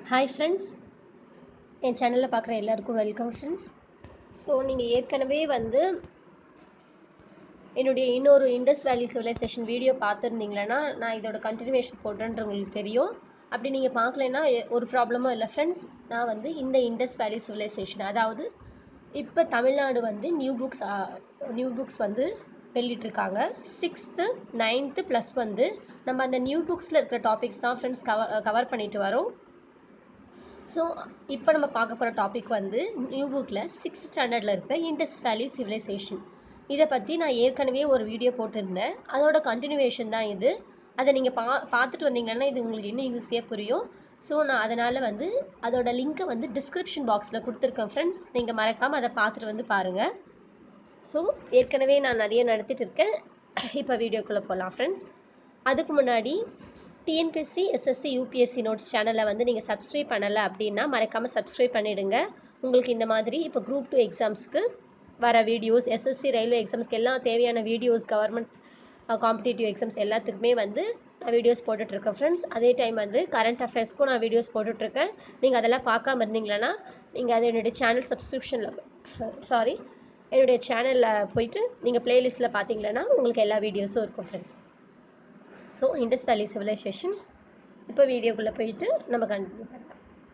hi friends என் சேனலில் பார்க்குற எல்லாருக்கும் வெல்கம் ஃப்ரெண்ட்ஸ் ஸோ நீங்கள் ஏற்கனவே வந்து என்னுடைய இன்னொரு இண்டஸ் வேலி சிவிலைசேஷன் வீடியோ பார்த்துருந்தீங்களன்னா நான் இதோட கண்டினியூவேஷன் போடுறேன்ற உங்களுக்கு தெரியும் அப்படி நீங்கள் பார்க்கலன்னா எ- ஒரு ப்ராப்ளமும் இல்லை ஃப்ரெண்ட்ஸ் நான் வந்து இந்த இண்டஸ் வேலி சிவிலைசேஷன் அதாவது இப்போ தமிழ்நாடு வந்து நியூ புக்ஸ் நியூ புக்ஸ் வந்து வெளியிட்டிருக்காங்க சிக்ஸ்த்து நைன்த்து ப்ளஸ் வந்து நம்ம அந்த நியூ புக்ஸில் இருக்கிற டாபிக்ஸ் தான் ஃப்ரெண்ட்ஸ் கவர் கவர் பண்ணிட்டு வரோம் ஸோ இப்போ நம்ம பார்க்க போகிற டாபிக் வந்து நியூ புக்கில் சிக்ஸ்த் ஸ்டாண்டர்டில் இருக்கிற இண்டஸ் வேலி சிவிலைசேஷன் இதை பற்றி நான் ஏற்கனவே ஒரு வீடியோ போட்டிருந்தேன் அதோட கண்டினியூவேஷன் தான் இது அதை நீங்கள் பா பார்த்துட்டு வந்தீங்கன்னா இது உங்களுக்கு இன்னும் ஈஸியாக புரியும் ஸோ நான் அதனால் வந்து அதோட லிங்க்கை வந்து டிஸ்கிரிப்ஷன் பாக்ஸில் கொடுத்துருக்கேன் ஃப்ரெண்ட்ஸ் நீங்கள் மறக்காமல் அதை பார்த்துட்டு வந்து பாருங்கள் ஸோ ஏற்கனவே நான் நிறைய நடத்திட்டு இருக்கேன் இப்போ வீடியோக்குள்ளே போகலாம் ஃப்ரெண்ட்ஸ் அதுக்கு முன்னாடி டிஎன்பிஎஸ்சி எஸ்எஸ்சி யூபிஎஸ்சி நோட்ஸ் சேனலை வந்து நீங்கள் சப்ஸ்கிரைப் பண்ணலை அப்படின்னா மறக்காமல் சப்ஸ்கிரைப் பண்ணிவிடுங்க உங்களுக்கு இந்த மாதிரி இப்போ குரூப் டூ எக்ஸாம்ஸ்க்கு வர வீடியோஸ் எஸ்எஸ்சி ரயில்வே எக்ஸாம்ஸ்க்கு எல்லாம் தேவையான வீடியோஸ் கவர்மெண்ட் காம்படிட்டிவ் எக்ஸாம்ஸ் எல்லாத்துக்குமே வந்து நான் வீடியோஸ் போட்டுட்ருக்கேன் ஃப்ரெண்ட்ஸ் அதே டைம் வந்து கரண்ட் அஃபேர்ஸ்க்கும் நான் வீடியோஸ் போட்டுட்ருக்கேன் நீங்கள் அதெல்லாம் பார்க்காம இருந்தீங்களன்னா நீங்கள் அது என்னுடைய சேனல் சப்ஸ்கிரிப்ஷனில் சாரி என்னுடைய சேனலில் போயிட்டு நீங்கள் ப்ளேலிஸ்ட்டில் பார்த்தீங்கன்னா உங்களுக்கு எல்லா வீடியோஸும் இருக்கும் friends so Indus valley civilization இப்போ வீடியோக்குள்ளே போயிட்டு நம்ம கண்டினியூ பண்ணலாம்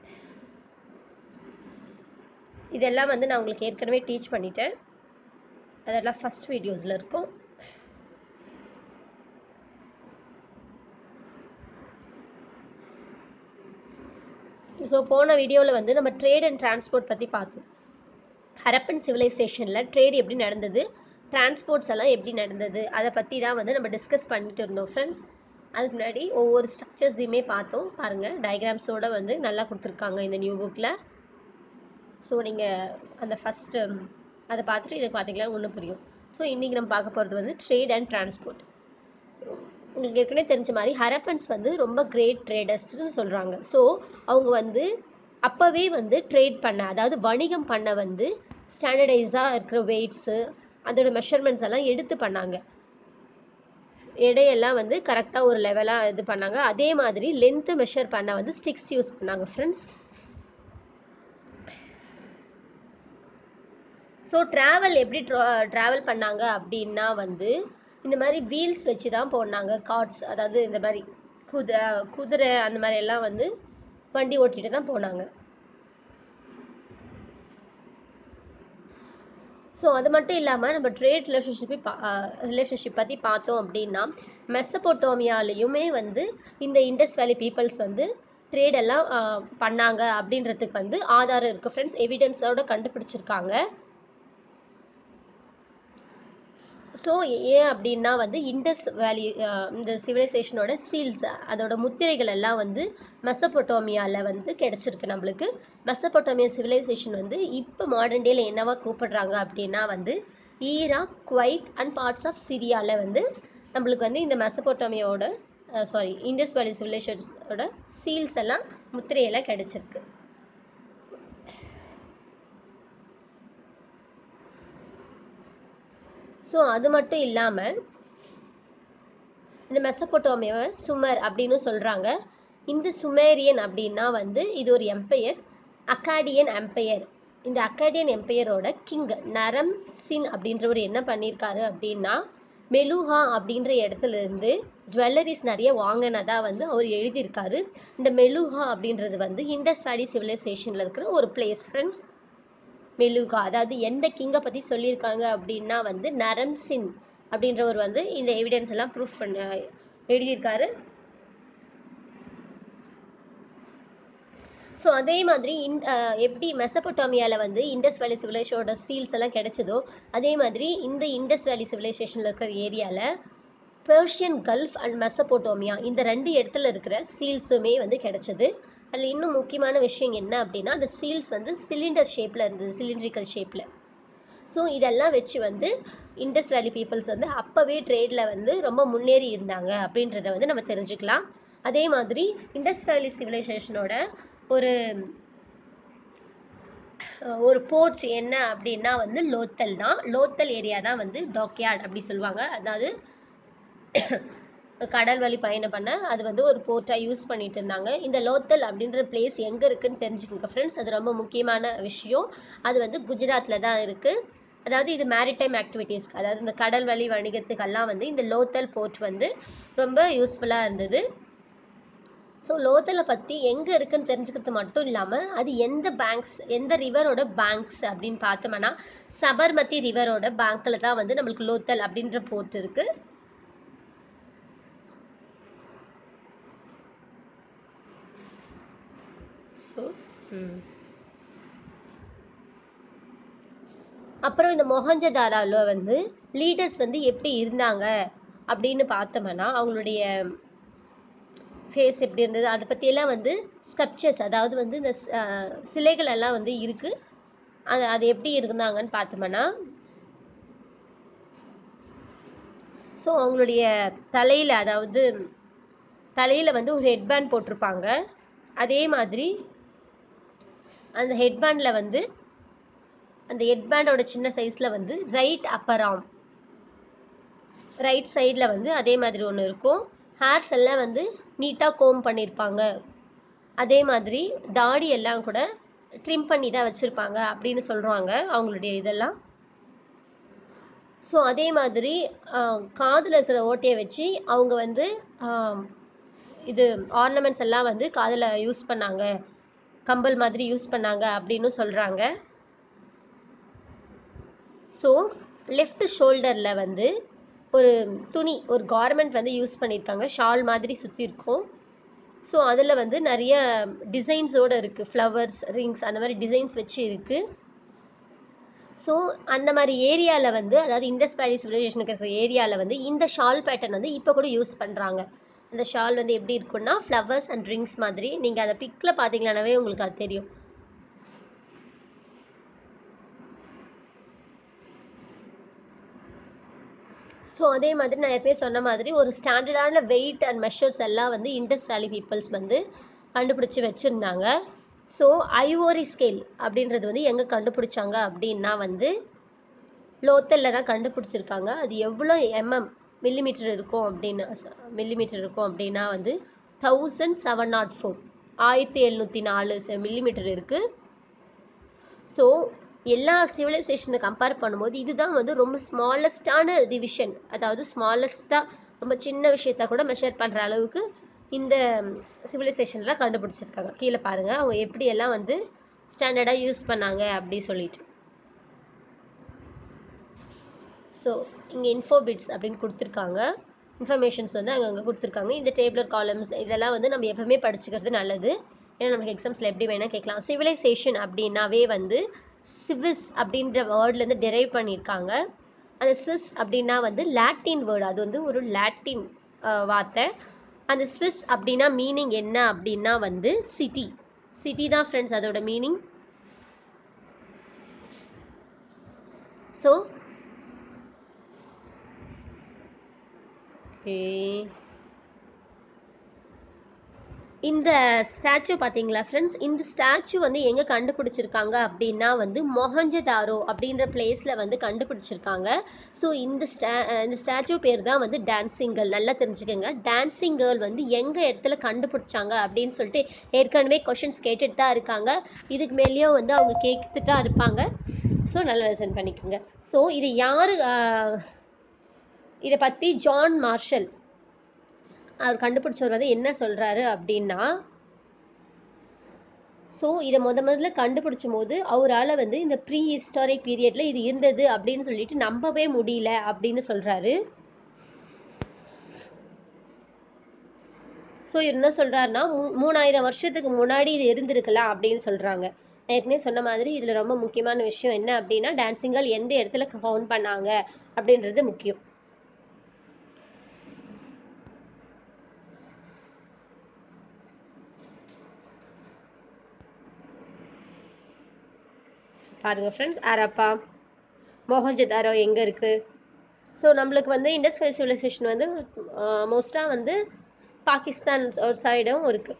இதெல்லாம் வந்து நான் உங்களுக்கு ஏற்கனவே டீச் பண்ணிட்டேன் அதெல்லாம் ஃபஸ்ட் வீடியோஸில் இருக்கும் ஸோ போன வீடியோவில் வந்து நம்ம ட்ரேட் அண்ட் டிரான்ஸ்போர்ட் பற்றி பார்த்தோம் ஹரப்பன் சிவிலைசேஷனில் ட்ரேட் எப்படி நடந்தது டிரான்ஸ்போர்ட்ஸ் எல்லாம் எப்படி நடந்தது அதை பற்றி தான் வந்து நம்ம டிஸ்கஸ் பண்ணிட்டு இருந்தோம் ஃப்ரெண்ட்ஸ் அதுக்கு முன்னாடி ஒவ்வொரு ஸ்ட்ரக்சர்ஸையுமே பார்த்தோம் பாருங்கள் டயக்ராம்ஸோடு வந்து நல்லா கொடுத்துருக்காங்க இந்த நியூ புக்கில் ஸோ நீங்கள் அந்த ஃபஸ்ட்டு அதை பார்த்துட்டு இதை பார்த்தீங்கன்னா ஒன்றும் புரியும் ஸோ இன்றைக்கி நம்ம பார்க்க போகிறது வந்து ட்ரேட் அண்ட் டிரான்ஸ்போர்ட் உங்களுக்கு ஏற்கனவே தெரிஞ்ச மாதிரி ஹரப்பன்ஸ் வந்து ரொம்ப கிரேட் ட்ரேடர்ஸ்னு சொல்கிறாங்க ஸோ அவங்க வந்து அப்போவே வந்து ட்ரேட் பண்ண அதாவது வணிகம் பண்ண வந்து ஸ்டாண்டர்டைஸாக இருக்கிற வெயிட்ஸு அதோட மெஷர்மெண்ட்ஸ் எல்லாம் எடுத்து பண்ணாங்க எடையெல்லாம் வந்து கரெக்டாக ஒரு லெவலாக இது பண்ணாங்க அதே மாதிரி லென்த்து மெஷர் பண்ண வந்து ஸ்டிக்ஸ் யூஸ் பண்ணாங்க ஃப்ரெண்ட்ஸ் ஸோ ட்ராவல் எப்படி ட்ராவல் பண்ணாங்க அப்படின்னா வந்து இந்த மாதிரி வீல்ஸ் வச்சு தான் போனாங்க கார்ட்ஸ் அதாவது இந்த மாதிரி குதிரை குதிரை அந்த மாதிரி எல்லாம் வந்து வண்டி ஓட்டிட்டு தான் போனாங்க ஸோ அது மட்டும் இல்லாமல் நம்ம ட்ரேட் ரிலேஷன்ஷிப்பை பா ரிலேஷன்ஷிப் பற்றி பார்த்தோம் அப்படின்னா மெசபோட்டோமியாலேயுமே வந்து இந்த இண்டஸ் வேலி பீப்புள்ஸ் வந்து ட்ரேட் எல்லாம் ஆஹ், பண்ணாங்க அப்படின்றதுக்கு வந்து ஆதாரம் இருக்குது ஃப்ரெண்ட்ஸ் எவிடன்ஸோட கண்டுபிடிச்சிருக்காங்க ஸோ ஏன் அப்படின்னா வந்து இண்டஸ் வேலி இந்த சிவிலைசேஷனோட சீல்ஸ் அதோட முத்திரைகள் எல்லாம் வந்து மெசபொட்டோமியாவில் வந்து கிடச்சிருக்கு நம்மளுக்கு மெசபொட்டோமியா சிவிலைசேஷன் வந்து இப்போ மாடர்ன் டேல என்னவா கூப்பிடுறாங்க அப்படின்னா வந்து Iraq Kuwait and parts of சிரியாவில் வந்து நம்மளுக்கு வந்து இந்த மெசபொட்டோமியாவோட சாரி இண்டஸ் வேலி சிவிலைசேஷனோட சீல்ஸ் எல்லாம் முத்திரையெல்லாம் கிடச்சிருக்கு ஸோ அது மட்டும் இல்லாமல் இந்த மெசபொட்டோமியாவை சுமர் அப்படின்னு சொல்கிறாங்க இந்த சுமேரியன் அப்படின்னா வந்து இது ஒரு எம்பையர் அக்காடியன் எம்பையர் இந்த அக்காடியன் எம்பையரோட கிங் நரம் சின் அப்படின்றவர் என்ன பண்ணியிருக்காரு அப்படின்னா மெலுஹா அப்படின்ற இடத்துல இருந்து ஜுவல்லரிஸ் நிறைய வாங்கினதா வந்து அவர் எழுதியிருக்காரு இந்த மெலுஹா அப்படின்றது வந்து இண்டஸ் வேலி சிவிலைசேஷனில் இருக்கிற ஒரு பிளேஸ் ஃப்ரெண்ட்ஸ் மெலுகா அதாவது எந்த கிங்கை பற்றி சொல்லியிருக்காங்க அப்படின்னா வந்து நரம்சின் அப்படின்றவர் வந்து இந்த எவிடன்ஸ் எல்லாம் ப்ரூஃப் பண்ண எழுதியிருக்காரு ஸோ அதே மாதிரி இன் அஹ் எப்படி மெசபொட்டாமியாவில் வந்து இண்டஸ் வேலி சிவிலைசேஷனோட சீல்ஸ் எல்லாம் கிடைச்சதோ அதே மாதிரி இந்த இண்டஸ் வேலி சிவிலைசேஷனில் இருக்கிற ஏரியாவில் பெர்ஷியன் கல்ஃப் அண்ட் மெசபோட்டோமியா இந்த ரெண்டு இடத்துல இருக்கிற சீல்ஸுமே வந்து கிடைச்சது அதில் இன்னும் முக்கியமான விஷயம் என்ன அப்படின்னா அந்த சீல்ஸ் வந்து சிலிண்டர் ஷேப்பில் இருந்தது சிலிண்ட்ரிக்கல் ஷேப்பில் ஸோ இதெல்லாம் வச்சு வந்து இண்டஸ் வேலி பீப்புள்ஸ் வந்து அப்போவே ட்ரேடில் வந்து ரொம்ப முன்னேறி இருந்தாங்க அப்படின்றத வந்து நம்ம தெரிஞ்சுக்கலாம் அதே மாதிரி இண்டஸ் வேலி சிவிலைசேஷனோட ஒரு அஹ், ஒரு போர்ட் என்ன அப்படின்னா வந்து லோத்தல் தான் லோத்தல் ஏரியா தான் வந்து டாக்யார்ட் அப்படி சொல்லுவாங்க அதாவது கடல் வழி பயணம் பண்ண அது வந்து ஒரு போர்ட்டாக யூஸ் பண்ணிட்டு இருந்தாங்க இந்த லோத்தல் அப்படின்ற பிளேஸ் எங்கே இருக்குன்னு தெரிஞ்சுக்கோங்க ஃப்ரெண்ட்ஸ் அது ரொம்ப முக்கியமான விஷயம் அது வந்து குஜராத்தில் தான் இருக்குது அதாவது இது மேரிடைம் ஆக்டிவிட்டீஸ்க்கு அதாவது இந்த கடல் வழி வணிகத்துக்கெல்லாம் வந்து இந்த லோத்தல் போர்ட் வந்து ரொம்ப யூஸ்ஃபுல்லாக இருந்தது ஸோ லோத்தலை பற்றி எங்கே இருக்குன்னு தெரிஞ்சுக்கிறது மட்டும் இல்லாமல் அது எந்த பேங்க்ஸ் எந்த ரிவரோட பேங்க்ஸ் அப்படின்னு பார்த்தோம்னா சபர்மதி ரிவரோட பேங்க்கில் தான் வந்து நம்மளுக்கு லோத்தல் அப்படின்ற போர்ட் இருக்குது ஸோ அப்புறம் இந்த மொஹஞ்சதாரால வந்து லீடர்ஸ் வந்து எப்படி இருந்தாங்க அப்படின்னு பார்த்தோம்னா அவங்களுடைய ஃபேஸ் எப்படி இருந்தது அதை பற்றியெல்லாம் வந்து ஸ்கப்சர்ஸ் அதாவது வந்து இந்த ஸ்- அஹ் சிலைகள் எல்லாம் வந்து இருக்குது அது அது எப்படி இருந்தாங்கன்னு பார்த்தோம்னா ஸோ அவங்களுடைய தலையில் அதாவது தலையில் வந்து ஒரு ஹெட்பேண்ட் போட்டிருப்பாங்க அதே மாதிரி அந்த ஹெட்பேண்டில் வந்து அந்த ஹெட்பேண்டோட சின்ன சைஸில் வந்து ரைட் அப்பர் ஆர்ம் ரைட் சைடில் வந்து அதே மாதிரி ஒன்று இருக்கும் ஹேர்ஸ் எல்லாம் வந்து நீட்டாக கோம் பண்ணியிருப்பாங்க அதே மாதிரி தாடி எல்லாம் கூட ட்ரிம் பண்ணி தான் வச்சுருப்பாங்க அப்படின்னு சொல்கிறாங்க அவங்களுடைய இதெல்லாம் ஸோ அதே மாதிரி காதில் இருக்கிற ஓட்டையை வச்சு அவங்க வந்து ஆம், இது ஆர்னமெண்ட்ஸ் எல்லாம் வந்து காதில் யூஸ் பண்ணாங்க கம்பல் மாதிரி யூஸ் பண்ணாங்க அப்படின்னு சொல்கிறாங்க ஸோ லெஃப்ட் ஷோல்டரில் வந்து ஒரு துணி ஒரு கார்மெண்ட் வந்து யூஸ் பண்ணியிருக்காங்க ஷால் மாதிரி சுற்றி இருக்கும் ஸோ அதில் வந்து நிறைய டிசைன்ஸோடு இருக்குது ஃப்ளவர்ஸ் ரிங்ஸ் அந்த மாதிரி டிசைன்ஸ் வச்சு இருக்குது ஸோ அந்த மாதிரி ஏரியாவில் வந்து அதாவது இண்டஸ் வேலி சிவிலைசேஷனுக்கு இருக்கிற ஏரியாவில் வந்து இந்த ஷால் பேட்டர்ன் வந்து இப்போ கூட யூஸ் பண்ணுறாங்க அந்த ஷால் வந்து எப்படி இருக்குன்னா ஃப்ளவர்ஸ் அண்ட் ரிங்ஸ் மாதிரி நீங்கள் அதை பிக்கில் பார்த்தீங்கன்னாவே உங்களுக்கு அது தெரியும் ஸோ அதே மாதிரி நான் ஏற்கனவே சொன்ன மாதிரி ஒரு ஸ்டாண்டர்டான வெயிட் அண்ட் மெஷர்ஸ் எல்லாம் வந்து இண்டஸ் வேலி பீப்புள்ஸ் வந்து கண்டுபிடிச்சி வச்சுருந்தாங்க ஸோ ஐவோரி ஸ்கேல் அப்படின்றது வந்து எங்கே கண்டுபிடிச்சாங்க அப்படின்னா வந்து லோத்தலில் தான் கண்டுபிடிச்சிருக்காங்க அது எவ்வளோ எம்எம் மில்லிமீட்டர் இருக்கும் அப்படின்னு மில்லிமீட்டர் இருக்கும் அப்படின்னா வந்து தௌசண்ட் செவன் நாட் ஃபோர் ஆயிரத்தி எழுநூற்றி நாலு மில்லிமீட்டர் இருக்குது ஸோ எல்லா சிவிலைசேஷனை கம்பேர் பண்ணும்போது இதுதான் வந்து ரொம்ப ஸ்மாலஸ்டான டிவிஷன் அதாவது ஸ்மாலஸ்ட்டாக ரொம்ப சின்ன விஷயத்த கூட மெஷர் பண்ணுற அளவுக்கு இந்த சிவிலைசேஷன்லாம் கண்டுபிடிச்சிருக்காங்க கீழே பாருங்கள் அவங்க எப்படி எல்லாம் வந்து ஸ்டாண்டர்டாக யூஸ் பண்ணாங்க அப்படி சொல்லிட்டு ஸோ இங்கே இன்ஃபோபிட்ஸ் அப்படின்னு கொடுத்துருக்காங்க இன்ஃபர்மேஷன்ஸ் வந்து அங்கங்கே கொடுத்துருக்காங்க இந்த டேபிளர் காலம்ஸ் இதெல்லாம் வந்து நம்ம எப்பவுமே படிச்சுக்கிறது நல்லது ஏன்னா நமக்கு எக்ஸாம்ஸில் எப்படி வேணால் கேட்கலாம் சிவிலைசேஷன் அப்படின்னாவே வந்து சிவிஸ் அப்படின்ற வேர்ட்லேருந்து டெரைவ் பண்ணியிருக்காங்க அந்த ஸ்விஸ் அப்படின்னா வந்து லாட்டின் வேர்டு அது வந்து ஒரு லாட்டின் வார்த்தை அந்த ஸ்விஸ் அப்படின்னா மீனிங் என்ன அப்படின்னா வந்து சிட்டி சிட்டி தான் ஃப்ரெண்ட்ஸ் அதோட மீனிங் ஸோ ஓகே இந்த ஸ்டாச்சு பார்த்தீங்களா ஃப்ரெண்ட்ஸ் இந்த ஸ்டாச்சு வந்து எங்கே கண்டுபிடிச்சிருக்காங்க அப்படின்னா வந்து மொஹஞ்சதாரோ அப்படின்ற பிளேஸில் வந்து கண்டுபிடிச்சிருக்காங்க ஸோ இந்த ஸ்டா இந்த ஸ்டாச்சு பேர் தான் வந்து டான்சிங் கேர்ள் நல்லா தெரிஞ்சுக்கோங்க டான்சிங் கேர்ள் வந்து எங்கே இடத்துல கண்டுபிடிச்சாங்க அப்படின்னு சொல்லிட்டு ஏற்கனவே கொஷின்ஸ் கேட்டுட்டு தான் இருக்காங்க இதுக்கு மேலேயும் வந்து அவங்க கேட்டுட்டு தான் இருப்பாங்க ஸோ நல்லா லிசன் பண்ணிக்கோங்க ஸோ இது யார் இதை பற்றி ஜான் மார்ஷல் அவர் கண்டுபிடிச்சவர் வந்து என்ன சொல்கிறாரு அப்படின்னா ஸோ இதை முத முதல்ல கண்டுபிடிச்சும் போது அவரால் வந்து இந்த ப்ரீ ஹிஸ்டாரிக் பீரியடில் இது இருந்தது அப்படின்னு சொல்லிட்டு நம்பவே முடியல அப்படின்னு சொல்கிறாரு ஸோ என்ன சொல்கிறாருன்னா மூ மூணாயிரம் வருஷத்துக்கு முன்னாடி இது இருந்திருக்கலாம் அப்படின்னு சொல்கிறாங்க நான் ஏற்கனவே சொன்ன மாதிரி இதில் ரொம்ப முக்கியமான விஷயம் என்ன அப்படின்னா டான்சிங்கல் எந்த இடத்துல ஃபவுண்ட் பண்ணாங்க அப்படின்றது முக்கியம் பாருங்க ஃப்ரெண்ட்ஸ் அரப்பா மொஹஞ்சதாரோ எங்கே இருக்குது ஸோ நம்மளுக்கு வந்து இண்டஸ் வேலி சிவிலைசேஷன் வந்து மோஸ்ட்டாக வந்து பாகிஸ்தான் ஒரு சைடும் இருக்குது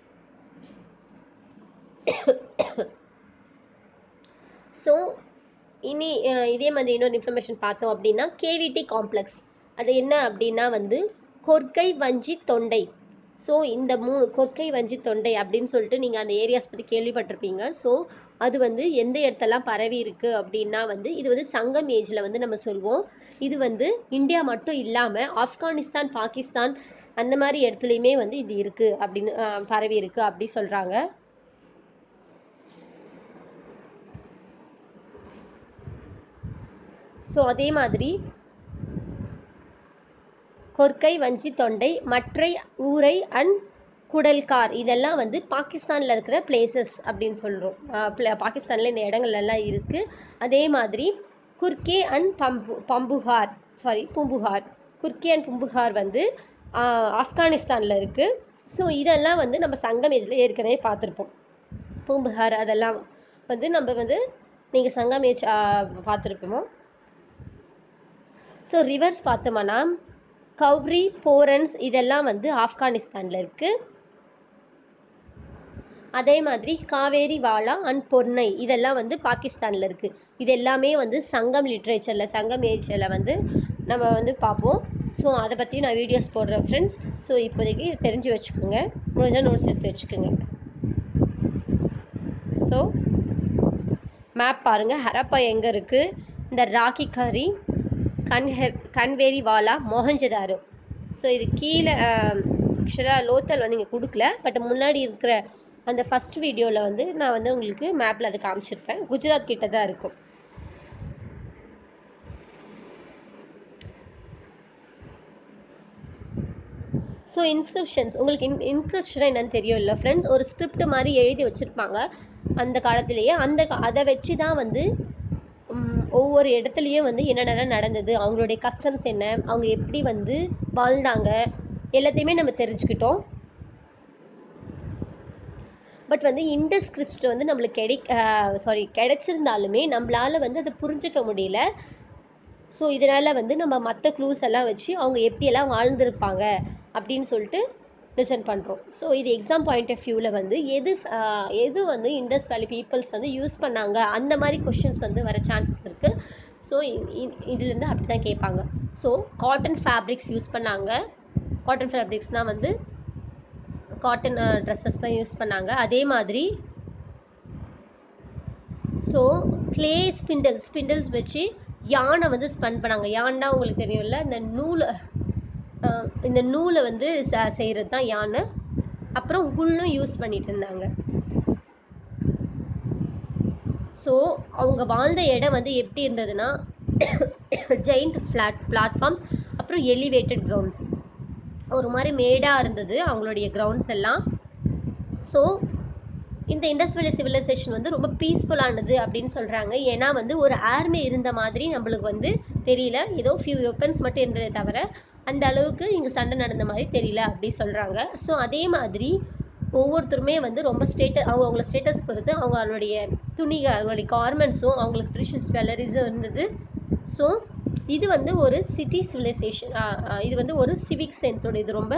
ஸோ இனி அஹ், இதே மாதிரி இன்னொரு இன்ஃபர்மேஷன் பார்த்தோம் அப்படின்னா கேவிடி காம்ப்ளெக்ஸ் அது என்ன அப்படின்னா வந்து கொர்க்கை வஞ்சி தொண்டை ஸோ இந்த மூணு கொர்க்கை வஞ்சி தொண்டை அப்படின்னு சொல்லிட்டு நீங்கள் அந்த ஏரியாஸ் பற்றி கேள்விப்பட்டிருப்பீங்க ஸோ அது வந்து எந்த இடத்தெல்லாம் பரவி இருக்கு அப்படின்னா வந்து இது வந்து சங்கம் ஏஜில் வந்து நம்ம சொல்வோம் இது வந்து இந்தியா மட்டும் இல்லாமல் ஆப்கானிஸ்தான் பாகிஸ்தான் அந்த மாதிரி இடத்துலையுமே வந்து இது இருக்குது அப்படின்னு ஆஹ் பரவி இருக்கு அப்படி சொல்கிறாங்க ஸோ அதே மாதிரி கொர்க்கை வஞ்சி தொண்டை மற்றை ஊரை அண்ட் குடல்கார் இதெல்லாம் வந்து பாகிஸ்தானில் இருக்கிற பிளேசஸ் அப்படின்னு சொல்கிறோம் பாகிஸ்தானில் இந்த இடங்கள் எல்லாம் இருக்குது அதே மாதிரி குர்கே அண்ட் பம்பு பம்புகார் சாரி பூம்புகார் குர்கே அண்ட் பூம்புகார் வந்து ஆஹ், ஆப்கானிஸ்தானில் இருக்குது ஸோ இதெல்லாம் வந்து நம்ம சங்கமேஜில் ஏற்கனவே பார்த்துருப்போம் பூம்புகார் அதெல்லாம் வந்து நம்ம வந்து நீங்கள் சங்கமேஜ் பார்த்துருப்போமோ ஸோ ரிவர்ஸ் பார்த்தோம்னா கௌரி போரன்ஸ் இதெல்லாம் வந்து ஆப்கானிஸ்தானில் இருக்குது அதே மாதிரி காவேரி வாலா அண்ட் பொர்னை இதெல்லாம் வந்து பாகிஸ்தானில் இருக்குது இது எல்லாமே வந்து சங்கம் லிட்ரேச்சரில் சங்கம் ஏஜில் வந்து நம்ம வந்து பார்ப்போம் ஸோ அதை பற்றி நான் வீடியோஸ் போடுறேன் ஃப்ரெண்ட்ஸ் ஸோ இப்போதைக்கு தெரிஞ்சு வச்சுக்கோங்க முடிஞ்சால் நோட்ஸ் எடுத்து வச்சுக்கோங்க ஸோ மேப் பாருங்கள் ஹரப்பா எங்கே இருக்குது இந்த ராக்கி கரி கன்ஹெ கன்வேரி வாலா மொஹஞ்சதாரோ ஸோ இது கீழே ஆக்சுவலாக லோத்தல் வந்து இங்கே கொடுக்கல பட் முன்னாடி இருக்கிற அந்த ஃபஸ்ட் வீடியோவில் வந்து நான் வந்து உங்களுக்கு மேப்பில் அதை காமிச்சிருப்பேன் குஜராத் கிட்ட தான் இருக்கும் ஸோ இன்ஸ்கிரிப்ஷன்ஸ் உங்களுக்கு இன் இன்ஸ்கிரிப்ஷன் என்னன்னு தெரியும் இல்லை ஃப்ரெண்ட்ஸ் ஒரு ஸ்கிரிப்ட் மாதிரி எழுதி வச்சுருப்பாங்க அந்த காலத்திலேயே அந்த கா- அதை வச்சு தான் வந்து ம், ஒவ்வொரு இடத்துலையும் வந்து என்னென்னலாம் நடந்தது அவங்களுடைய கஸ்டம்ஸ் என்ன அவங்க எப்படி வந்து வாழ்ந்தாங்க எல்லாத்தையுமே நம்ம தெரிஞ்சுக்கிட்டோம் பட் வந்து இந்த ஸ்கிரிப்ட் வந்து நம்மளுக்கு கிடை சாரி கிடைச்சிருந்தாலுமே நம்மளால வந்து அதை புரிஞ்சுக்க முடியல ஸோ இதனால் வந்து நம்ம மற்ற க்ளூஸ் எல்லாம் வச்சு அவங்க எப்படியெல்லாம் வாழ்ந்திருப்பாங்க அப்படின்னு சொல்லிட்டு லிசன் பண்ணுறோம் ஸோ இது எக்ஸாம் பாயிண்ட் ஆஃப் வியூவில் வந்து எது ஆஹ், எது வந்து இண்டஸ் வேலி பீப்புள்ஸ் வந்து யூஸ் பண்ணாங்க அந்த மாதிரி கொஷின்ஸ் வந்து வர சான்சஸ் இருக்குது ஸோ இதுலேருந்து அப்படி தான் கேட்பாங்க ஸோ காட்டன் ஃபேப்ரிக்ஸ் யூஸ் பண்ணாங்க காட்டன் ஃபேப்ரிக்ஸ்னால் வந்து காட்டன் ட்ரெஸ்ஸஸ் தான் யூஸ் பண்ணாங்க அதே மாதிரி ஸோ க்ளே ஸ்பிண்டல் ஸ்பிண்டல்ஸ் வச்சு யானை வந்து ஸ்பன் பண்ணாங்க யான்னா உங்களுக்கு தெரியும்ல இந்த நூலை அஹ், இந்த நூலை வந்து செய்கிறது தான் யானை அப்புறம் உள்லும் யூஸ் பண்ணிட்டு இருந்தாங்க ஸோ அவங்க வாழ்ந்த இடம் வந்து எப்படி இருந்ததுன்னா ஜெயிண்ட் ஃப்ளாட் பிளாட்ஃபார்ம்ஸ் அப்புறம் எலிவேட்டட் கிரவுண்ட்ஸ் ஒரு மாதிரி மேடாக இருந்தது அவங்களுடைய கிரவுண்ட்ஸ் எல்லாம் ஸோ இந்த இண்டஸ் வேலி சிவிலைசேஷன் வந்து ரொம்ப பீஸ்ஃபுல்லானது அப்படின்னு சொல்கிறாங்க ஏன்னா வந்து ஒரு ஆர்மி இருந்த மாதிரி நம்மளுக்கு வந்து தெரியல ஏதோ ஃபியூ வெப்பன்ஸ் மட்டும் இருந்ததே தவிர அந்த அளவுக்கு இங்கே சண்டை நடந்த மாதிரி தெரியல அப்படி சொல்கிறாங்க ஸோ அதே மாதிரி ஒவ்வொருத்தருமே வந்து ரொம்ப ஸ்டேட்டஸ் அவங்க அவங்கள ஸ்டேட்டஸ் பொறுத்து அவங்க அவங்களுடைய துணிகள் அவங்களுடைய கார்மெண்ட்ஸும் அவங்களுக்கு ப்ரிஷஸ் ஜுவல்லரிஸும் இருந்தது ஸோ இது வந்து ஒரு சிட்டி சிவிலைசேஷன் இது வந்து ஒரு சிவிக் சென்ஸோட இது ரொம்ப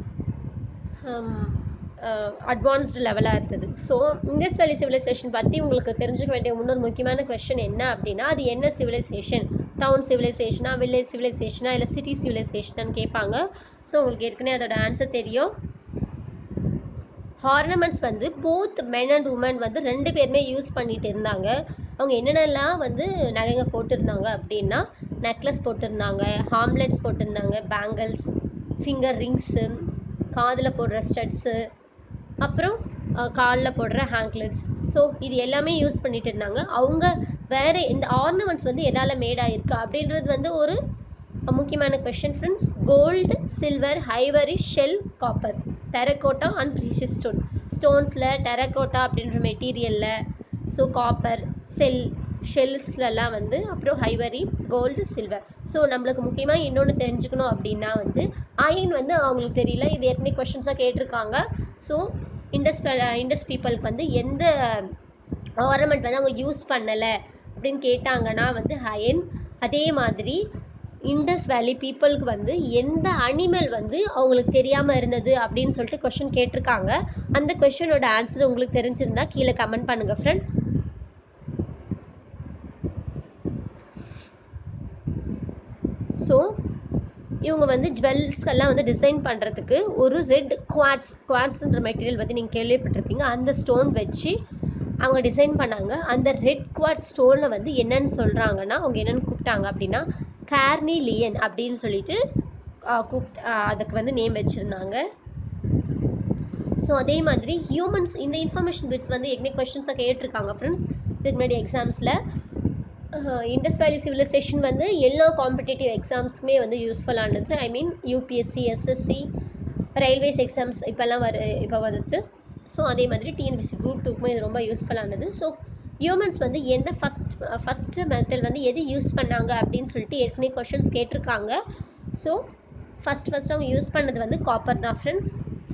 அட்வான்ஸ்டு லெவலாக இருந்தது ஸோ இண்டஸ் வேலி சிவிலைசேஷன் பற்றி உங்களுக்கு தெரிஞ்சுக்க வேண்டிய இன்னொரு முக்கியமான கொஸ்டின் என்ன அப்படின்னா அது என்ன சிவிலைசேஷன் டவுன் சிவிலைசேஷனா வில்லேஜ் சிவிலைசேஷனா இல்லை சிட்டி சிவிலைசேஷனான்னு கேட்பாங்க ஸோ உங்களுக்கு ஏற்கனவே அதோட ஆன்சர் தெரியும் ஆர்னமெண்ட்ஸ் வந்து போத் மென் அண்ட் உமன் வந்து ரெண்டு பேருமே யூஸ் பண்ணிட்டு இருந்தாங்க அவங்க என்னென்னலாம் வந்து நகைங்க போட்டிருந்தாங்க அப்படின்னா நெக்லஸ் போட்டிருந்தாங்க ஹாம்லெட்ஸ் போட்டிருந்தாங்க பேங்கிள்ஸ் ஃபிங்கர் ரிங்ஸு காதில் போடுற ஸ்டட்ஸு அப்புறம் காலில் போடுற ஹேங்க்லெட்ஸ் ஸோ இது எல்லாமே யூஸ் பண்ணிட்டு இருந்தாங்க அவங்க வேற இந்த ஆர்னமெண்ட்ஸ் வந்து எதால் மேட் ஆயிருக்கு அப்படின்றது வந்து ஒரு முக்கியமான question friends gold silver ivory shell copper terracotta and precious stone ஸ்டோன்ஸில் டெரகோட்டா அப்படின்ற மெட்டீரியலில் ஸோ காப்பர் செல் ஷெல்ஸ்லலாம் வந்து அப்புறம் ஹைவரி கோல்டு சில்வர் ஸோ நம்மளுக்கு முக்கியமாக இன்னொன்று தெரிஞ்சுக்கணும் அப்படின்னா வந்து அயன் வந்து அவங்களுக்கு தெரியல இது ஏற்கனவே கொஷின்ஸாக கேட்டிருக்காங்க ஸோ இண்டஸ் இண்டஸ் பீப்புளுக்கு வந்து எந்த ஆர்னமெண்ட் வந்து அவங்க யூஸ் பண்ணலை அப்படின்னு கேட்டாங்கன்னா வந்து அயன் அதே மாதிரி இண்டஸ் வேலி பீப்புளுக்கு வந்து எந்த அனிமல் வந்து அவங்களுக்கு தெரியாமல் இருந்தது அப்படின்னு சொல்லிட்டு கொஷின் கேட்டிருக்காங்க அந்த கொஷனோட ஆன்சர் உங்களுக்கு தெரிஞ்சிருந்தா கீழே கமெண்ட் பண்ணுங்க ஃப்ரெண்ட்ஸ் ஸோ இவங்க வந்து ஜுவல்ஸ்க்கெல்லாம் வந்து டிசைன் பண்ணுறதுக்கு ஒரு ரெட் குவாட்ஸ் குவாட்ஸ்ன்ற மெட்டீரியல் பற்றி நீங்கள் கேள்விப்பட்டிருப்பீங்க அந்த ஸ்டோன் வச்சு அவங்க டிசைன் பண்ணாங்க அந்த ரெட் குவாட் ஸ்டோனில் வந்து என்னன்னு சொல்கிறாங்கன்னா அவங்க என்னென்னு கூப்பிட்டாங்க அப்படின்னா கார்னி லியன் அப்படின்னு சொல்லிட்டு கூப்பிட்டு அதுக்கு வந்து நேம் வச்சுருந்தாங்க ஸோ அதே மாதிரி ஹியூமன்ஸ் இந்த இன்ஃபர்மேஷன் பிட்ஸ் வந்து ஏற்கனவே கொஷின்ஸாக கேட்டிருக்காங்க ஃப்ரெண்ட்ஸ் இதுக்கு முன்னாடி எக்ஸாம்ஸில் இண்டஸ் வேலி சிவிலைசேஷன் வந்து எல்லா காம்படிட்டிவ் எக்ஸாம்ஸ்க்குமே வந்து யூஸ்ஃபுல்லானது I mean UPSC SSC railways exams இப்போல்லாம் வரு இப்போ வருது ஸோ அதே மாதிரி டிஎன்பிசி குரூப் டூக்குமே இது ரொம்ப யூஸ்ஃபுல்லானது ஸோ ஹியூமன்ஸ் வந்து எந்த ஃபஸ்ட் ஃபஸ்ட்டு மெத்தட் வந்து எது யூஸ் பண்ணாங்க அப்படின்னு சொல்லிட்டு ஏற்கனவே கொஷின்ஸ் கேட்டிருக்காங்க ஸோ ஃபஸ்ட் ஃபஸ்ட் அவங்க யூஸ் பண்ணது வந்து காப்பர் தான் ஃப்ரெண்ட்ஸ்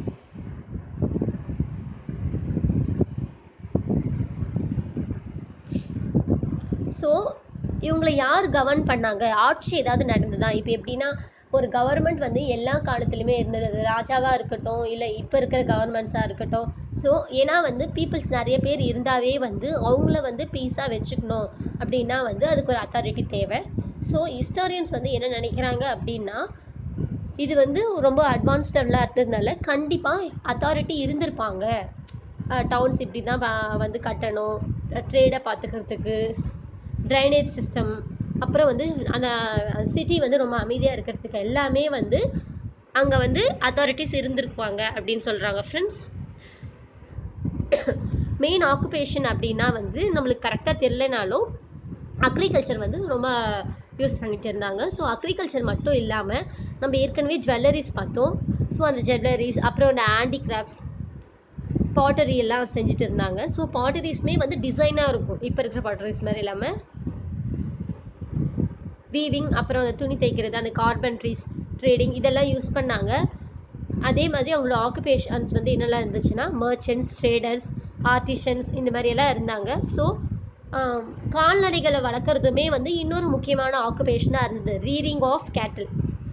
ஸோ இவங்களை யார் கவர்ன் பண்ணாங்க ஆட்சி ஏதாவது நடந்ததா இப்போ எப்படின்னா ஒரு கவர்மெண்ட் வந்து எல்லா காலத்துலையுமே இருந்தது அது ராஜாவாக இருக்கட்டும் இல்லை இப்போ இருக்கிற கவர்மெண்ட்ஸாக இருக்கட்டும் ஸோ ஏன்னா வந்து பீப்புள்ஸ் நிறைய பேர் இருந்தாவே வந்து அவங்கள வந்து பீஸாக வச்சுக்கணும் அப்படின்னா வந்து அதுக்கு ஒரு அத்தாரிட்டி தேவை ஸோ ஹிஸ்டாரியன்ஸ் வந்து என்ன நினைக்கிறாங்க அப்படின்னா இது வந்து ரொம்ப அட்வான்ஸ்டெல்லாம் இருந்ததுனால கண்டிப்பாக அத்தாரிட்டி இருந்திருப்பாங்க டவுன்ஸ் இப்படி தான் ப- வந்து கட்டணும் ட்ரேடை பார்த்துக்கிறதுக்கு ட்ரைனேஜ் சிஸ்டம் அப்புறம் வந்து அந்த சிட்டி வந்து ரொம்ப அமைதியாக இருக்கிறதுக்கு எல்லாமே வந்து அங்கே வந்து அத்தாரிட்டிஸ் இருந்திருப்பாங்க அப்படின்னு சொல்கிறாங்க ஃப்ரெண்ட்ஸ் மெயின் ஆக்குபேஷன் அப்படின்னா வந்து நம்மளுக்கு கரெக்டாக தெரிலனாலும் அக்ரிகல்ச்சர் வந்து ரொம்ப யூஸ் பண்ணிட்டு இருந்தாங்க ஸோ அக்ரிகல்ச்சர் மட்டும் இல்லாமல் நம்ம ஏற்கனவே ஜுவல்லரிஸ் பார்த்தோம் ஸோ அந்த ஜுவல்லரிஸ் அப்புறம் அந்த ஹேண்டிகிராஃப்ட்ஸ் பாட்டரி எல்லாம் செஞ்சுட்டு இருந்தாங்க ஸோ பாட்டரிஸ்மே வந்து டிசைனாக இருக்கும் இப்போ இருக்கிற பாட்டரிஸ் மாதிரி இல்லாமல் வீவிங் அப்புறம் அந்த துணி தைக்கிறது அந்த கார்பன்ட்ரிஸ் ட்ரேடிங் இதெல்லாம் யூஸ் பண்ணாங்க அதே மாதிரி அவங்களோட ஆக்குபேஷன்ஸ் வந்து என்னெல்லாம் இருந்துச்சுன்னா மர்ச்சன்ட்ஸ் ட்ரேடர்ஸ் ஆர்டிஷன்ஸ் இந்த மாதிரி எல்லாம் இருந்தாங்க ஸோ கால்நடைகளை வளர்க்குறதுமே வந்து இன்னொரு முக்கியமான ஆக்குபேஷனாக இருந்தது ரீரிங் ஆஃப் கேட்டில்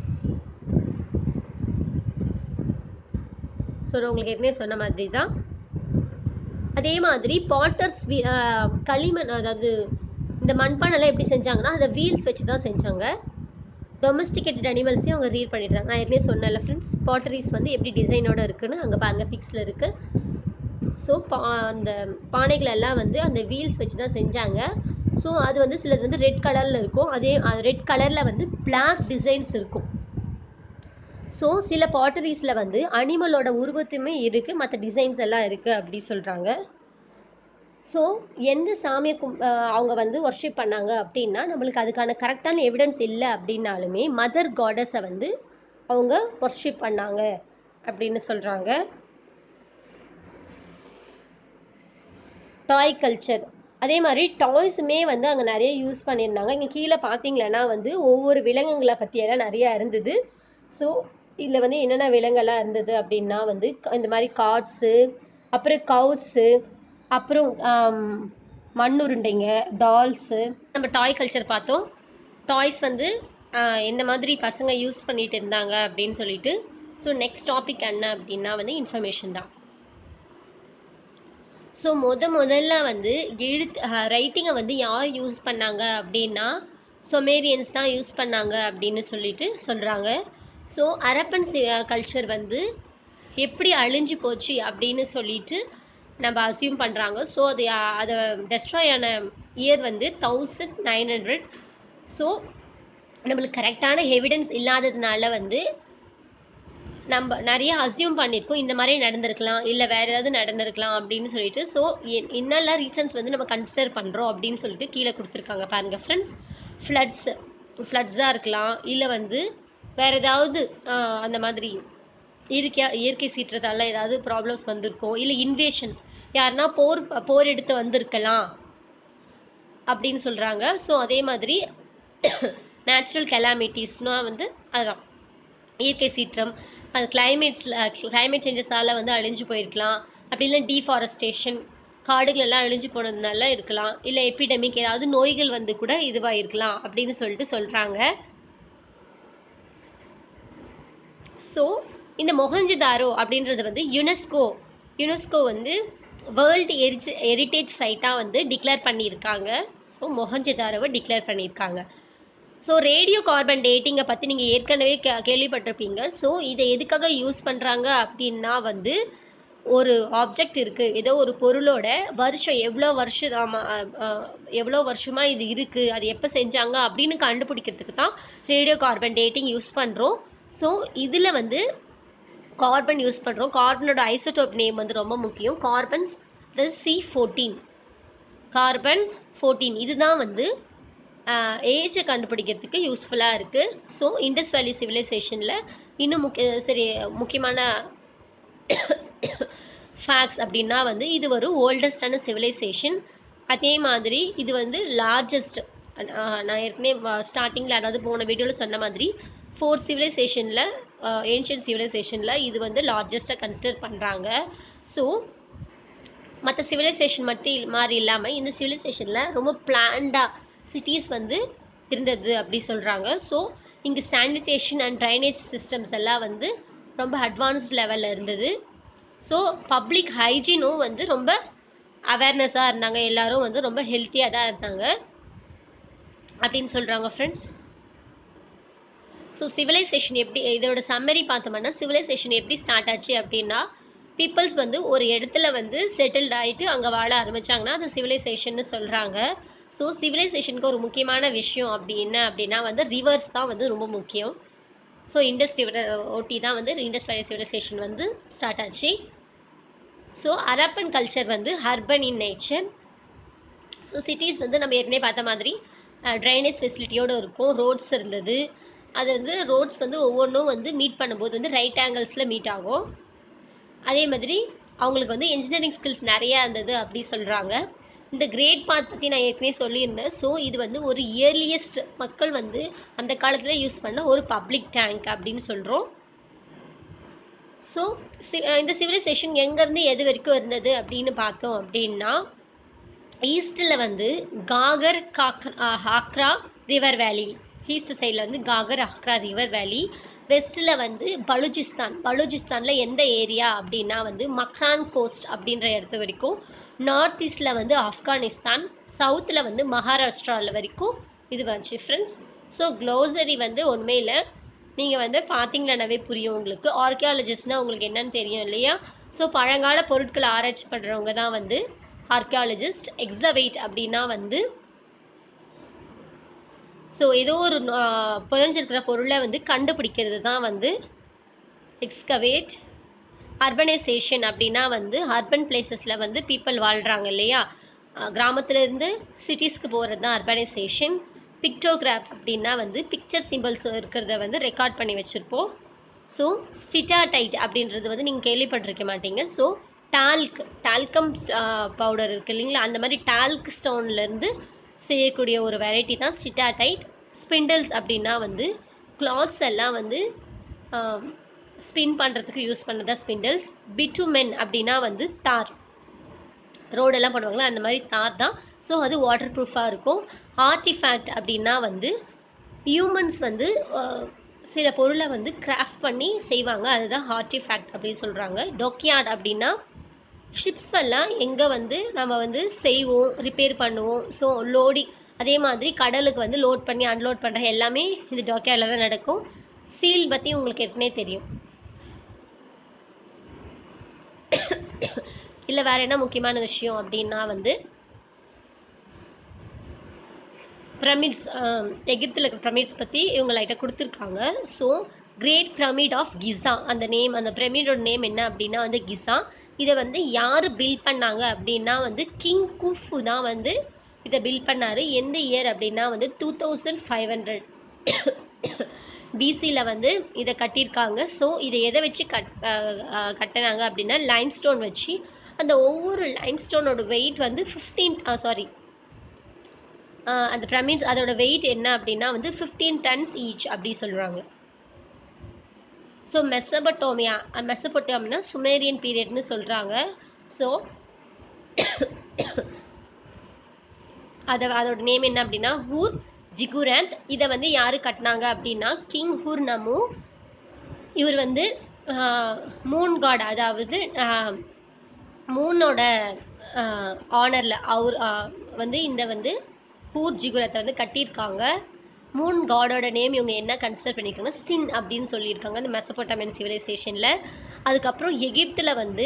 ஸோ நான் உங்களுக்கு ஏற்கனவே சொன்ன மாதிரி தான் அதே மாதிரி பாட்டர்ஸ் களிமண் அதாவது இந்த மண்பானைலாம் எப்படி செஞ்சாங்கன்னா அதை வீல்ஸ் வச்சு தான் செஞ்சாங்க டொமஸ்டிகேட்டட் அனிமல்ஸையும் அவங்க ரீட் பண்ணிட்டாங்க நான் ஏற்கனவே சொன்னேன்ல ஃப்ரெண்ட்ஸ் பாட்டரிஸ் வந்து எப்படி டிசைனோட இருக்குன்னு அங்கே பாருங்க பிக்ஸில் இருக்குது ஸோ பா அந்த பானைகள் எல்லாம் வந்து அந்த வீல்ஸ் வச்சு தான் செஞ்சாங்க ஸோ அது வந்து சிலது வந்து ரெட் கலரில் இருக்கும் அதே ரெட் கலரில் வந்து பிளாக் டிசைன்ஸ் இருக்கும் ஸோ சில பாட்டரிஸில் வந்து அனிமலோட உருவத்துமே இருக்குது மற்ற டிசைன்ஸ் எல்லாம் இருக்குது அப்படி சொல்கிறாங்க ஸோ எந்த சாமியை கும் அஹ் அவங்க வந்து ஒர்ஷிப் பண்ணாங்க அப்படின்னா நம்மளுக்கு அதுக்கான கரெக்டான எவிடன்ஸ் இல்லை அப்படின்னாலுமே மதர் காடஸை வந்து அவங்க ஒர்ஷிப் பண்ணாங்க அப்படின்னு சொல்கிறாங்க டாய் கல்ச்சர் அதே மாதிரி டாய்ஸுமே வந்து அங்கே நிறைய யூஸ் பண்ணியிருந்தாங்க இங்கே கீழே பார்த்தீங்களன்னா வந்து ஒவ்வொரு விலங்குகளை பற்றியெல்லாம் நிறையா இருந்தது ஸோ இதில் வந்து என்னென்ன விலங்கெல்லாம் இருந்தது அப்படின்னா வந்து க- இந்த மாதிரி கார்ட்ஸு அப்புறம் கவுஸு அப்புறம் ஆம், மண்ணுருண்டைங்க டால்ஸு நம்ம டாய் கல்ச்சர் பார்த்தோம் டாய்ஸ் வந்து ஆஹ், எந்த மாதிரி பசங்க யூஸ் பண்ணிட்டு இருந்தாங்க அப்படின்னு சொல்லிட்டு ஸோ நெக்ஸ்ட் டாபிக் என்ன அப்படின்னா வந்து இன்ஃபர்மேஷன் தான் ஸோ முத முதல்ல வந்து எழுத்து ரைட்டிங்கை வந்து யார் யூஸ் பண்ணாங்க அப்படின்னா சொமேரியன்ஸ் தான் யூஸ் பண்ணாங்க அப்படின்னு சொல்லிட்டு சொல்கிறாங்க ஸோ அரப்பன் கல்ச்சர் வந்து எப்படி அழிஞ்சு போச்சு அப்படின்னு சொல்லிட்டு நம்ம அசியூம் பண்ணுறாங்க ஸோ அது அஹ், அதை டெஸ்ட்ராய் ஆன இயர் வந்து தௌசண்ட் நைன் ஹண்ட்ரட் ஸோ நம்மளுக்கு கரெக்டான எவிடன்ஸ் இல்லாததுனால வந்து நம்ம நிறைய அசியூம் பண்ணியிருக்கோம் இந்த மாதிரி நடந்திருக்கலாம் இல்லை வேறு ஏதாவது நடந்திருக்கலாம் அப்படின்னு சொல்லிட்டு ஸோ என்னெல்லாம் ரீசன்ஸ் வந்து நம்ம கன்சிடர் பண்ணுறோம் அப்படின்னு சொல்லிட்டு கீழே கொடுத்துருக்காங்க பாருங்கள் ஃப்ரெண்ட்ஸ் ஃப்ளட்ஸ் ஃப்ளட்ஸாக இருக்கலாம் இல்லை வந்து வேறு ஏதாவது ஆஹ், அந்த மாதிரி இயற்கையா இயற்கை சீற்றத்தால ஏதாவது ப்ராப்ளம்ஸ் வந்திருக்கும் இல்லை இன்வேஷன்ஸ் யாருன்னா போர் போர் எடுத்து வந்திருக்கலாம் அப்படின்னு சொல்கிறாங்க ஸோ அதே மாதிரி நேச்சுரல் கெலாமிட்டிஸ்னால் வந்து அதுதான் இயற்கை சீற்றம் அது கிளைமேட்ஸில் கிளைமேட் சேஞ்சஸால் வந்து அழிஞ்சு போயிருக்கலாம் அப்படி இல்லை டீஃபாரஸ்டேஷன் காடுகள் எல்லாம் அழிஞ்சு போனதுனால இருக்கலாம் இல்லை எபிடமிக் ஏதாவது நோய்கள் வந்து கூட இதுவாக இருக்கலாம் அப்படின்னு சொல்லிட்டு சொல்கிறாங்க ஸோ இந்த மொஹஞ்சதாரோ அப்படின்றது வந்து யுனெஸ்கோ யுனெஸ்கோ வந்து வேர்ல்டு ஹெரிட் ஹெரிட்டேஜ் சைட்டாக வந்து டிக்ளேர் பண்ணியிருக்காங்க ஸோ மொஹஞ்சதாரோவை டிக்ளேர் பண்ணியிருக்காங்க ஸோ ரேடியோ கார்பன் டேட்டிங்கை பற்றி நீங்கள் ஏற்கனவே கே கேள்விப்பட்டிருப்பீங்க ஸோ இதை எதுக்காக யூஸ் பண்ணுறாங்க அப்படின்னா வந்து ஒரு ஆப்ஜெக்ட் இருக்குது ஏதோ ஒரு பொருளோட வருஷம் எவ்வளோ வருஷம் ஆமாம் எவ்வளோ வருஷமாக இது இருக்குது அது எப்போ செஞ்சாங்க அப்படின்னு கண்டுபிடிக்கிறதுக்கு தான் ரேடியோ கார்பன் டேட்டிங் யூஸ் பண்ணுறோம் ஸோ இதில் வந்து கார்பன் யூஸ் பண்ணுறோம் கார்பனோட ஐசோடோப் நேம் வந்து ரொம்ப முக்கியம் carbon C fourteen carbon fourteen இதுதான் வந்து ஏஜை கண்டுபிடிக்கிறதுக்கு யூஸ்ஃபுல்லாக இருக்குது ஸோ இண்டஸ் வேலி சிவிலைசேஷனில் இன்னும் முக்கிய சரி முக்கியமான ஃபேக்ட்ஸ் அப்படின்னா வந்து இது ஒரு ஓல்டஸ்டான சிவிலைசேஷன் அதே மாதிரி இது வந்து லார்ஜஸ்ட் நான் ஏற்கனவே ஸ்டார்டிங்கில் அதாவது போன வீடியோவில் சொன்ன மாதிரி ஃபோர் சிவிலைசேஷனில் ஏன்ஷியன் சிவிலைசேஷனில் இது வந்து லார்ஜஸ்ட்டாக கன்சிடர் பண்ணுறாங்க ஸோ மற்ற சிவிலைசேஷன் மட்டும் மாதிரி இல்லாமல் இந்த சிவிலைசேஷனில் ரொம்ப பிளான்டாக சிட்டிஸ் வந்து இருந்தது அப்படி சொல்கிறாங்க ஸோ இங்கே சானிடேஷன் அண்ட் ட்ரைனேஜ் சிஸ்டம்ஸ் எல்லாம் வந்து ரொம்ப அட்வான்ஸ்ட் லெவலில் இருந்தது ஸோ பப்ளிக் ஹைஜீனும் வந்து ரொம்ப அவேர்னஸாக இருந்தாங்க எல்லாரும் வந்து ரொம்ப ஹெல்த்தியாக தான் இருந்தாங்க அப்படின்னு சொல்கிறாங்க ஃப்ரெண்ட்ஸ் ஸோ சிவிலைசேஷன் எப்படி இதோட சம்மரி பார்த்தோம்னா சிவிலைசேஷன் எப்படி ஸ்டார்ட் ஆச்சு அப்படின்னா பீப்புள்ஸ் வந்து ஒரு இடத்துல வந்து செட்டில்ட் ஆகிட்டு அங்கே வாழ ஆரம்பித்தாங்கன்னா அது சிவிலைசேஷன்னு சொல்கிறாங்க ஸோ சிவிலைசேஷனுக்கு ஒரு முக்கியமான விஷயம் அப்படி என்ன அப்படின்னா வந்து ரிவர்ஸ் தான் வந்து ரொம்ப முக்கியம் ஸோ இண்டஸ் ரிவர் ஒட்டி தான் வந்து இண்டஸ் வேலி சிவிலைசேஷன் வந்து ஸ்டார்ட் ஆச்சு ஸோ அரப்பன் கல்ச்சர் வந்து urban in nature so cities வந்து நம்ம ஏற்கனவே பார்த்த மாதிரி ட்ரைனேஜ் ஃபெசிலிட்டியோடு இருக்கும் ரோட்ஸ் இருந்தது அது வந்து ரோட்ஸ் வந்து ஒவ்வொன்றும் வந்து மீட் பண்ணும்போது வந்து ரைட் ஆங்கிள்ஸில் மீட் ஆகும் அதே மாதிரி அவங்களுக்கு வந்து இன்ஜினியரிங் ஸ்கில்ஸ் நிறையா இருந்தது அப்படி சொல்கிறாங்க இந்த கிரேட் பாத் பற்றி நான் ஏற்கனவே சொல்லியிருந்தேன் ஸோ இது வந்து ஒரு இயர்லியஸ்ட் மக்கள் வந்து அந்த காலத்தில் யூஸ் பண்ண ஒரு பப்ளிக் டேங்க் அப்படின்னு சொல்கிறோம் ஸோ இந்த சிவிலைசேஷன் எங்கேருந்து எது வரைக்கும் இருந்தது அப்படின்னு பார்த்தோம் அப்படின்னா ஈஸ்டில் வந்து Ghaggar Ghaggar Hakra river valley east சைடில் வந்து காகர் ஹாக்ரா ரிவர் வேலி வெஸ்ட்டில் வந்து பலுச்சிஸ்தான் பலுச்சிஸ்தானில் எந்த ஏரியா அப்படின்னா வந்து மக்ரான் கோஸ்ட் அப்படின்ற இடத்து வரைக்கும் நார்த் ஈஸ்டில் வந்து ஆப்கானிஸ்தான் சவுத்தில் வந்து மகாராஷ்டிராவில் வரைக்கும் இது வந்துச்சு ஃப்ரெண்ட்ஸ் ஸோ க்ளோசரி வந்து ஒன்றுமே இல்லை நீங்கள் வந்து பார்த்தீங்களானவே புரியும் உங்களுக்கு ஆர்கியாலஜிஸ்ட்னால் உங்களுக்கு என்னன்னு தெரியும் இல்லையா ஸோ பழங்கால பொருட்களை ஆராய்ச்சி பண்ணுறவங்க தான் வந்து ஆர்கியாலஜிஸ்ட் எக்ஸவேட் அப்படின்னா வந்து ஸோ ஏதோ ஒரு புதஞ்சிருக்கிற பொருளை வந்து கண்டுபிடிக்கிறது தான் வந்து எக்ஸ்கவேட் அர்பனைசேஷன் அப்படின்னா வந்து அர்பன் பிளேசஸில் வந்து பீப்புள் வாழ்கிறாங்க இல்லையா கிராமத்துலேருந்து சிட்டிஸ்க்கு போகிறது தான் அர்பனைசேஷன் பிக்டோகிராஃப் அப்படின்னா வந்து பிக்சர் சிம்பிள்ஸ் இருக்கிறத வந்து ரெக்கார்ட் பண்ணி வச்சுருப்போம் ஸோ ஸ்டிட்டாடைட் அப்படின்றது வந்து நீங்கள் கேள்விப்பட்டிருக்க மாட்டீங்க ஸோ டால்க் டால்கம் பவுடர் இருக்குது இல்லைங்களா அந்த மாதிரி டால்க் ஸ்டோன்லேருந்து செய்யக்கூடிய ஒரு வெரைட்டி தான் ஸ்டிட்டாடைட் ஸ்பிண்டில்ஸ் அப்படின்னா வந்து கிளாத்ஸ் எல்லாம் வந்து ஸ்பின் பண்ணுறதுக்கு யூஸ் பண்ணதான் ஸ்பிண்டில்ஸ் பிட்டுமென் அப்படின்னா வந்து தார் ரோடெல்லாம் பண்ணுவாங்களா அந்த மாதிரி தார் தான் ஸோ அது வாட்டர் ப்ரூஃபாக இருக்கும் ஆர்டிஃபேக்ட் அப்படின்னா வந்து ஹியூமன்ஸ் வந்து சில பொருளை வந்து கிராஃப்ட் பண்ணி செய்வாங்க அதுதான் ஆர்டிஃபேக்ட் அப்படின்னு சொல்கிறாங்க டொக்கியார்ட் அப்படின்னா ஷிப்ஸ் எல்லாம் எங்கே வந்து நம்ம வந்து செய்வோம் ரிப்பேர் பண்ணுவோம் ஸோ லோடிங் அதே மாதிரி கடலுக்கு வந்து லோட் பண்ணி அன்லோட் பண்ணுற எல்லாமே இந்த டாக்கியார்டில் தான் நடக்கும் சீல் பற்றி உங்களுக்கு ஏற்கனவே தெரியும் இல்லை வேறு என்ன முக்கியமான விஷயம் அப்படின்னா வந்து பிரமிட்ஸ் எகிப்தில் இருக்க பிரமிட்ஸ் பற்றி இவங்க லைட்டாக கொடுத்துருக்காங்க so great pyramid of Giza அந்த நேம் அந்த பிரமிடோட நேம் என்ன அப்படின்னா வந்து கிசா இதை வந்து யார் பில்ட் பண்ணாங்க அப்படின்னா வந்து கிங் குஃபு தான் வந்து இதை பில்ட் பண்ணார் எந்த இயர் அப்படின்னா வந்து டூ தௌசண்ட் ஃபைவ் ஹண்ட்ரட் பிசியில் வந்து இதை கட்டியிருக்காங்க ஸோ இதை எதை வச்சு கட் கட்டினாங்க அப்படின்னா லைம்ஸ்டோன் வச்சு அந்த ஒவ்வொரு லைம்ஸ்டோனோட வெயிட் வந்து ஃபிஃப்டீன் சாரி அந்த பிரமிட்ஸ் அதோட வெயிட் என்ன அப்படின்னா வந்து ஃபிஃப்டீன் டன்ஸ் ஈச் அப்படி சொல்கிறாங்க ஸோ மெசபட்டோமியா மெசபட்டோமியா சுமேரியன் பீரியட்னு சொல்கிறாங்க ஸோ அதை அதோட நேம் என்ன அப்படின்னா ஹூர் ஜிகுரந்த் இதை வந்து யார் கட்டினாங்க அப்படின்னா கிங் ஹூர் நமு இவர் வந்து மூன் காட் அதாவது மூனோட ஆனரில் அவர் வந்து இந்த வந்து ஹூர் ஜிகுரத்தை வந்து கட்டியிருக்காங்க மூன் காடோட நேம் இவங்க என்ன கன்சிடர் பண்ணியிருக்காங்க ஸ்டின் அப்படின்னு சொல்லியிருக்காங்க இந்த மெசபோட்டமியன் சிவிலைசேஷனில் அதுக்கப்புறம் எகிப்தில் வந்து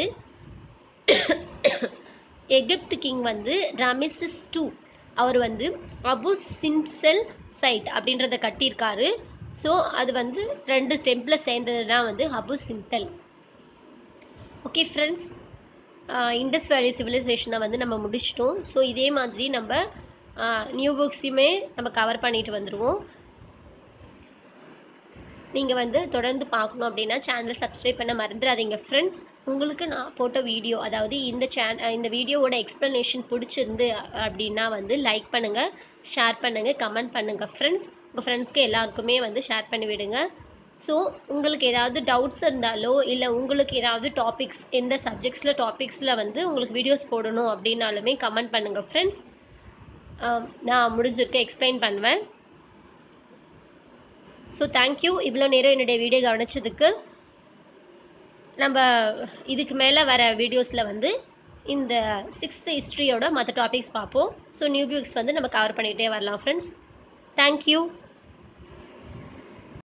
எகிப்து கிங் வந்து ராமிசிஸ் டூ அவர் வந்து அபு சிம்செல் சைட் அப்படின்றத கட்டியிருக்காரு ஸோ அது வந்து ரெண்டு டெம்பிளை சேர்ந்தது தான் வந்து Abu Simbel okay friends Indus valley சிவிலைசேஷனை வந்து நம்ம முடிச்சிட்டோம் ஸோ இதே மாதிரி நம்ம நியூ புக்ஸையுமே நம்ம கவர் பண்ணிட்டு வந்துடுவோம் நீங்கள் வந்து தொடர்ந்து பார்க்கணும் அப்படின்னா சேனலை சப்ஸ்கிரைப் பண்ண மறந்துடாதீங்க ஃப்ரெண்ட்ஸ் உங்களுக்கு நான் போட்ட வீடியோ அதாவது இந்த சேன் இந்த வீடியோவோட எக்ஸ்ப்ளனேஷன் பிடிச்சிருந்து அப்படின்னா வந்து லைக் பண்ணுங்கள் ஷேர் பண்ணுங்கள் கமெண்ட் பண்ணுங்கள் ஃப்ரெண்ட்ஸ் உங்கள் ஃப்ரெண்ட்ஸ்க்கு எல்லாருக்குமே வந்து ஷேர் பண்ணி விடுங்க ஸோ உங்களுக்கு ஏதாவது டவுட்ஸ் இருந்தாலோ இல்லை உங்களுக்கு ஏதாவது டாபிக்ஸ் எந்த சப்ஜெக்ட்ஸில் டாபிக்ஸில் வந்து உங்களுக்கு வீடியோஸ் போடணும் அப்படின்னாலுமே கமெண்ட் பண்ணுங்கள் ஃப்ரெண்ட்ஸ் நான் முடிஞ்சிருக்க எக்ஸ்பிளைன் பண்ணுவேன் ஸோ தேங்க்யூ இவ்வளோ நேரம் என்னுடைய வீடியோ கவனிச்சதுக்கு நம்ம இதுக்கு மேலே வர வீடியோஸில் வந்து இந்த சிக்ஸ்த் ஹிஸ்ட்ரியோட மற்ற டாபிக்ஸ் பார்ப்போம் ஸோ நியூ புக்ஸ் வந்து நம்ம கவர் பண்ணிகிட்டே வரலாம் ஃப்ரெண்ட்ஸ் தேங்க்யூ